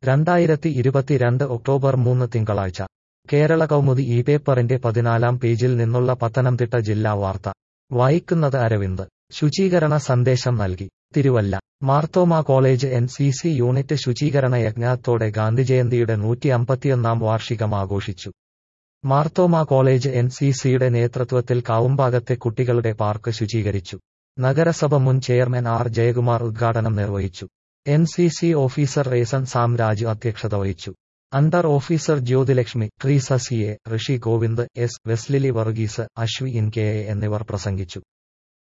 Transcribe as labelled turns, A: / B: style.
A: രണ്ടായിരത്തി ഇരുപത്തിരണ്ട് ഒക്ടോബർ മൂന്ന് തിങ്കളാഴ്ച കേരള കൗമുദി ഈ പേപ്പറിന്റെ പതിനാലാം പേജിൽ നിന്നുള്ള പത്തനംതിട്ട ജില്ലാ വാർത്ത വായിക്കുന്നത് അരവിന്ദ് ശുചീകരണ സന്ദേശം നൽകി Thiruvalla Marthoma college N C C unit ശുചീകരണ യജ്ഞത്തോടെ ഗാന്ധിജയന്തിയുടെ നൂറ്റി അമ്പത്തിയൊന്നാം വാർഷികം ആഘോഷിച്ചു മാർത്തോമ കോളേജ് എൻ സി സിയുടെ നേതൃത്വത്തിൽ കാവുംഭാഗത്തെ കുട്ടികളുടെ പാർക്ക് ശുചീകരിച്ചു നഗരസഭ മുൻ ചെയർമാൻ ആർ ജയകുമാർ ഉദ്ഘാടനം നിർവഹിച്ചു N C C officer Reson Sam Raju അധ്യക്ഷത വഹിച്ചു under officer Jyothilakshmi Treesa C A Rishi Govind S Wesley Varghese Ashwi ഇൻ കെ എ എന്നിവർ പ്രസംഗിച്ചു